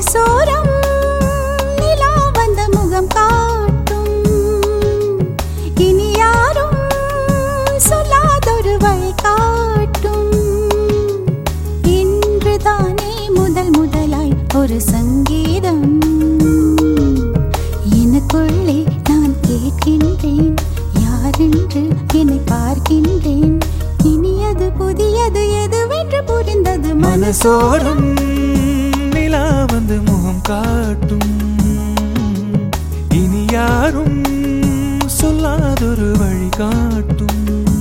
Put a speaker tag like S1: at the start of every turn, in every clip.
S1: மனசோரம் நிலா வந்த முகம் காட்டும் இனி யாரும் சொல்லாதொரு வழி காட்டும் இன்றுதானே முதல் முதலாய் ஒரு சங்கீதம் எனக்குள்ளே நான் கேட்கின்றேன் யாரென்று என்னை பார்க்கின்றேன் இனி அது புதியது எதுவென்று புரிந்தது
S2: மனசோரம் நிலா வந்து முகம் காட்டும் இனி யாரும் சொல்லாதொரு வழி காட்டும்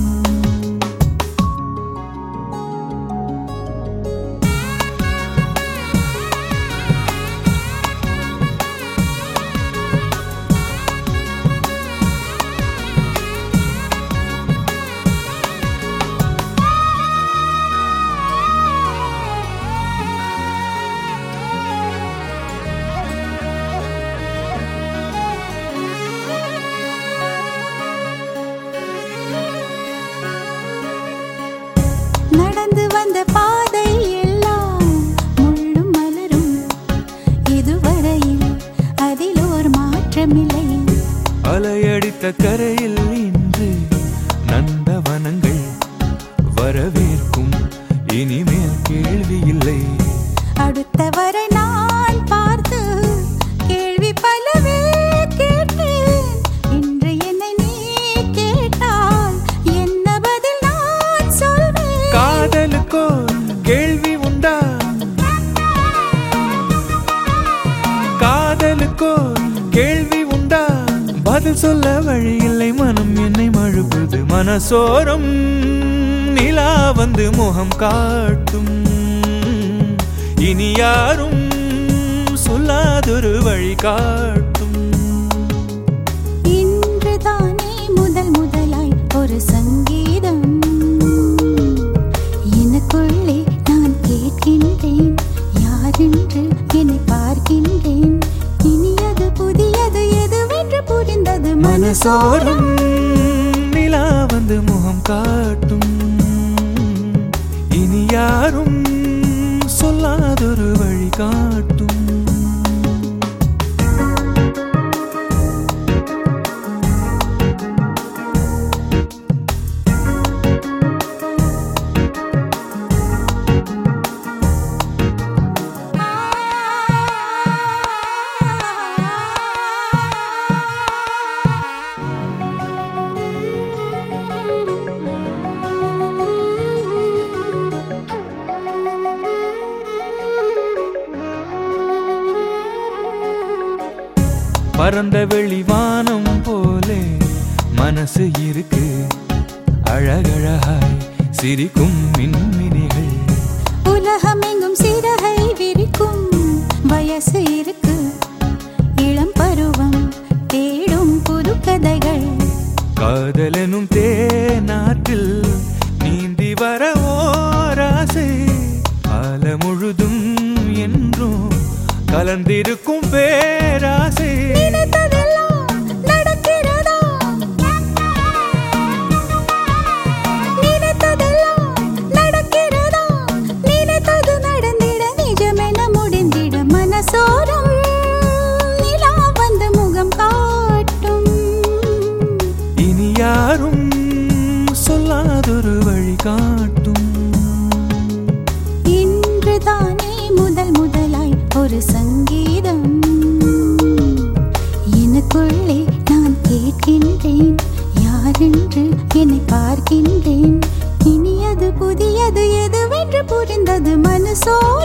S1: நடந்து வந்த பாதை எல்லாம் முள்ளும் மலரும் இதுவரையில் அதில் ஒரு மாற்றமில்லை
S2: அலையடித்த கரையில் இன்று நந்தவனங்கள் வரவேற்கும் இனிமேல் கேள்வி இல்லை
S1: அடுத்தவரை நான் பார்த்து கேள்வி பலவே கேட்டேன் இன்று என்னை நீ கேட்டால் என்ன பதில் நான் சொல்வேன்
S2: காதலுக்கோ கேள்வி உண்டா காதலுக்கோ கேள்வி உண்டா பதில் சொல்ல வழி இல்லை மனம் என்னை மழுப்புது மனசோரம் நிலா வந்து முகம் காட்டும் இனி யாரும் சொல்லாதொரு வழி காட்டும்
S1: இன்றுதானே முதல் முதலாய் ஒரு சங்கீதம் எனக்குள்ளே நான் கேட்கின்றேன் யாரென்று என்னை பார்க்கின்றேன் இனி அது புதியது எதுவென்று புரிந்தது
S2: மனசோரம் நிலா வந்து முகம் காட்டும் இனி யாரும் சொல்லாதொரு வழி காட்டும் பரந்த வெளிவானம் போலே மனசு இருக்கு அழகழகாய் சிரிக்கும் மின்மினிகள்
S1: உலகம் எங்கும் சிறகை விரிக்கும் வயசு இருக்கு இளம் பருவம் தேடும் புது கதைகள்
S2: காதலனும் தேனாற்றில் நீந்தி வர ஓராசை கால முழுதும் என்றும் கலந்திருக்கும் பேராசை
S1: நினைத்ததெல்லாம் நடக்கிறதா நினைத்ததெல்லாம் நடக்கிறதா நினைத்தது நடந்திட நிஜமென முடிந்திட மனசோரம் நிலா வந்து முகம் காட்டும்
S2: இனி யாரும் சொல்லாதொரு வழி காட்டும்
S1: இன்றுதானே முதல் முதலாய் ஒரு சங்கீதம் எனக்குள்ளே நான் கேட்கின்றேன் யாரென்று என்னை பார்க்கின்றேன் இனி அது புதியது எதுவென்று புரிந்தது மனசோ